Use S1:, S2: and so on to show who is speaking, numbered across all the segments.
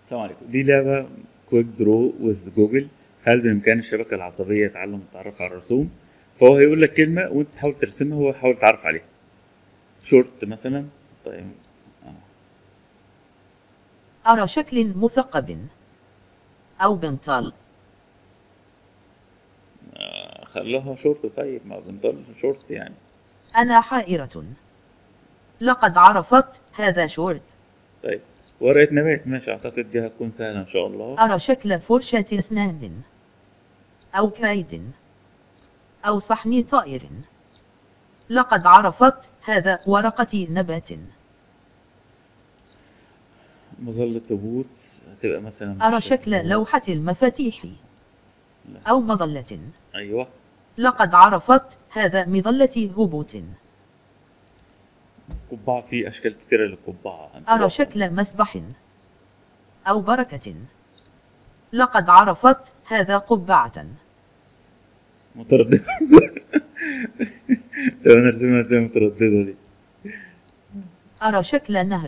S1: السلام عليكم دي لعبة كويك درو ويز جوجل هل بإمكان الشبكة العصبية تعلم التعرف على الرسوم فهو هيقول لك كلمة وأنت تحاول ترسمها وهو يحاول يتعرف عليها شورت مثلا طيب
S2: أرى شكل مثقب أو بنطال
S1: آه، خلوها شورت طيب ما بنضل شورت يعني
S2: أنا حائرة لقد عرفت هذا شورت
S1: طيب ورقة نبات ماشي أعتقد دي هتكون سهلة إن شاء الله
S2: أرى شكل فرشاة أسنان أو كايد أو صحن طائر لقد عرفت هذا ورقة نبات
S1: مظلة هبوط هتبقى مثلا
S2: أرى
S1: بالشكل
S2: شكل
S1: دوت.
S2: لوحة المفاتيح
S1: لا.
S2: أو مظلة
S1: أيوه
S2: لقد عرفت هذا مظلة هبوط
S1: قبعة في أشكال كتيرة للقبعة
S2: أرى شكل مسبح أو بركة لقد عرفت هذا قبعة
S1: مترددة طب أنا أرسمها إزاي مترددة دي
S2: أرى شكل نهر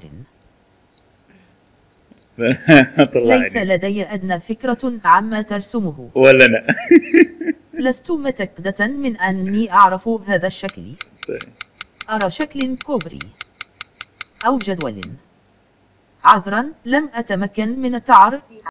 S1: هطلع
S2: ليس
S1: عيني.
S2: لدي أدنى فكرة عما ترسمه
S1: ولا أنا
S2: لست متأكدة من أني أعرف هذا الشكل
S1: طيب.
S2: أرى شكل كوبري أو جدول عذرا لم أتمكن من التعرف